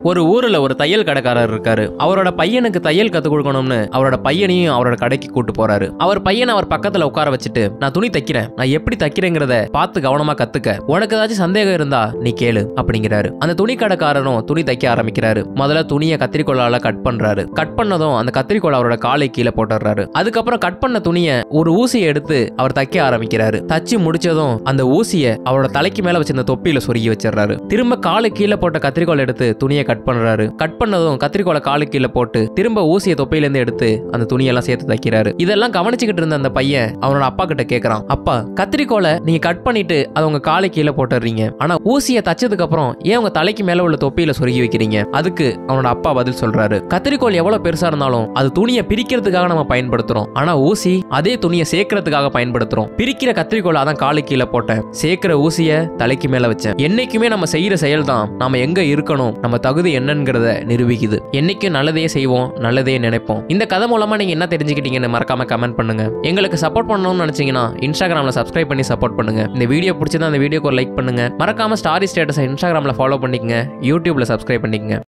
ஒரு ஊர்ல ஒரு தையல் கடைக்காரர் இருக்காரு அவரோட பையனுக்கு தையல் கத்து கொடுக்கணும்னு அவரோட பையனையும் அவரோட கடைக்கு கூட்டு போறாரு அவர் பையனை அவர் பக்கத்துல உட்கார வச்சுட்டு நான் துணி தைக்கிறேன் நான் எப்படி தைக்கிறேங்கிறத பார்த்து கவனமா கத்துக்க உனக்கு ஏதாச்சும் சந்தேகம் இருந்தா நீ கேளு அப்படிங்கிறாரு அந்த துணி கடைக்காரரும் துணி தைக்க ஆரம்பிக்கிறாரு முதல்ல துணியை கத்திரிக்கோலால கட் பண்றாரு கட் பண்ணதும் அந்த கத்திரிக்கோல் அவரோட காலை கீழே போட்டுறாரு அதுக்கப்புறம் கட் பண்ண துணியை ஒரு ஊசியை எடுத்து அவர் தைக்க ஆரம்பிக்கிறாரு தச்சு முடிச்சதும் அந்த ஊசியை அவரோட தலைக்கு மேல வச்சிருந்த தொப்பியில சொருகி வச்சிடுறாரு திரும்ப காலு கீழே போட்ட கத்திரிக்கோல் எடுத்து துணியை கட் பண்றாரு கட் பண்ணதும் கத்திரிக்கோலை காலு கீழே போட்டு திரும்ப ஊசியை தொப்பையில இருந்து எடுத்து அந்த துணியெல்லாம் சேர்த்து தைக்கிறாரு இதெல்லாம் கவனிச்சுக்கிட்டு இருந்த அந்த பையன் அவனோட அப்பா கிட்ட கேக்குறான் அப்பா கத்திரிக்கோலை நீங்க கட் பண்ணிட்டு அதை உங்க காலை கீழே போட்டுறீங்க ஆனா ஊசியை தச்சதுக்கு அப்புறம் ஏன் உங்க தலைக்கு மேல உள்ள தொப்பியில சொருகி வைக்கிறீங்க அதுக்கு அவனோட அப்பா பதில் சொல்றாரு கத்திரிக்கோல் எவ்வளவு பெருசா இருந்தாலும் அது துணியை பிரிக்கிறதுக்காக நம்ம பயன்படுத்துறோம் ஆனா ஊசி அதே துணியை சேர்க்கறதுக்காக பயன்படுத்துறோம் பிரிக்கிற கத்திரிக்கோலை அதான் காலு கீழே போட்டேன் சேர்க்கிற ஊசியை தலைக்கு மேல வச்சேன் என்னைக்குமே நம்ம செய்யற செயல் தான் நாம எங்க இருக்கணும் நம்ம தகுதி என்னங்கிறத நிரூபிக்குது என்னைக்கும் நல்லதே செய்வோம் நல்லதே நினைப்போம் இந்த கதை மூலமா நீங்க என்ன தெரிஞ்சுக்கிட்டீங்கன்னு மறக்காம கமெண்ட் பண்ணுங்க எங்களுக்கு சப்போர்ட் பண்ணணும்னு நினைச்சீங்கன்னா இன்ஸ்டாகிராம்ல சப்ஸ்கிரைப் பண்ணி சப்போர்ட் பண்ணுங்க இந்த வீடியோ பிடிச்சதா அந்த வீடியோக்கு ஒரு லைக் பண்ணுங்க மறக்காம ஸ்டாரி ஸ்டேட்டஸை இன்ஸ்டாகிராம்ல ஃபாலோ பண்ணிக்கங்க யூடியூப்ல சப்ஸ்கிரைப் பண்ணிக்கங்க